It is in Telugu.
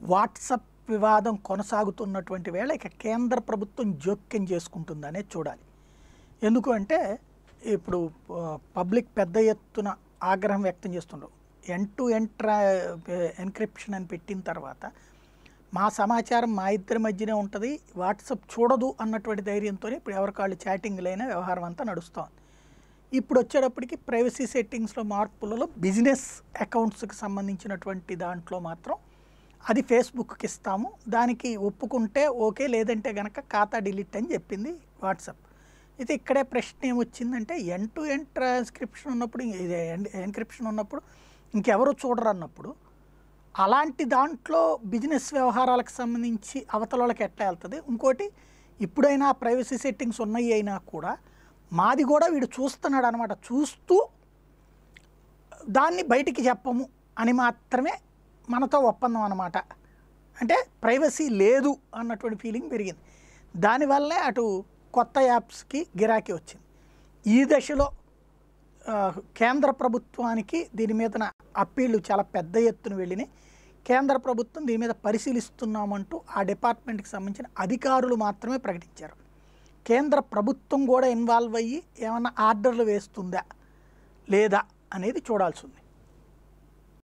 వాట్సప్ వివాదం కొనసాగుతున్నటువంటి వేళ ఇక కేంద్ర ప్రభుత్వం జోక్యం చేసుకుంటుందనే చూడాలి ఎందుకు అంటే ఇప్పుడు పబ్లిక్ పెద్ద ఎత్తున ఆగ్రహం వ్యక్తం చేస్తుండ్రు ఎన్ టు ఎంట్రా ఎన్క్రిప్షన్ అని పెట్టిన తర్వాత మా సమాచారం మా ఇద్దరి మధ్యనే ఉంటుంది వాట్సప్ చూడదు అన్నటువంటి ధైర్యంతో ఇప్పుడు ఎవరికాళ్ళు చాటింగ్ లేని వ్యవహారం అంతా నడుస్తోంది ఇప్పుడు వచ్చేటప్పటికి ప్రైవసీ సెట్టింగ్స్లో మార్పులలో బిజినెస్ అకౌంట్స్కి సంబంధించినటువంటి దాంట్లో మాత్రం అది ఫేస్బుక్కి ఇస్తాము దానికి ఒప్పుకుంటే ఓకే లేదంటే గనక ఖాతా డిలీట్ అని చెప్పింది వాట్సాప్ అయితే ఇక్కడే ప్రశ్న ఏమొచ్చిందంటే ఎన్ టు ఎన్ ట్రాన్స్క్రిప్షన్ ఉన్నప్పుడు ఇది ఎన్క్రిప్షన్ ఉన్నప్పుడు ఇంకెవరు చూడరు అన్నప్పుడు అలాంటి దాంట్లో బిజినెస్ వ్యవహారాలకు సంబంధించి అవతల వాళ్ళకి ఎట్లా వెళ్తుంది ఇంకోటి ఇప్పుడైనా ప్రైవసీ సెట్టింగ్స్ ఉన్నాయి అయినా కూడా మాది కూడా వీడు చూస్తున్నాడు అనమాట చూస్తూ దాన్ని బయటికి చెప్పము అని మాత్రమే మనతో ఒప్పందం అనమాట అంటే ప్రైవసీ లేదు అన్నటువంటి ఫీలింగ్ పెరిగింది దానివల్లనే అటు కొత్త యాప్స్కి గిరాకీ వచ్చింది ఈ దశలో ఆ, కేంద్ర ప్రభుత్వానికి దీని మీద అప్పీళ్లు చాలా పెద్ద ఎత్తున వెళ్ళినాయి కేంద్ర ప్రభుత్వం దీని మీద పరిశీలిస్తున్నామంటూ ఆ డిపార్ట్మెంట్కి సంబంధించిన అధికారులు మాత్రమే ప్రకటించారు కేంద్ర ప్రభుత్వం కూడా ఇన్వాల్వ్ అయ్యి ఏమైనా ఆర్డర్లు వేస్తుందా లేదా అనేది చూడాల్సి ఉంది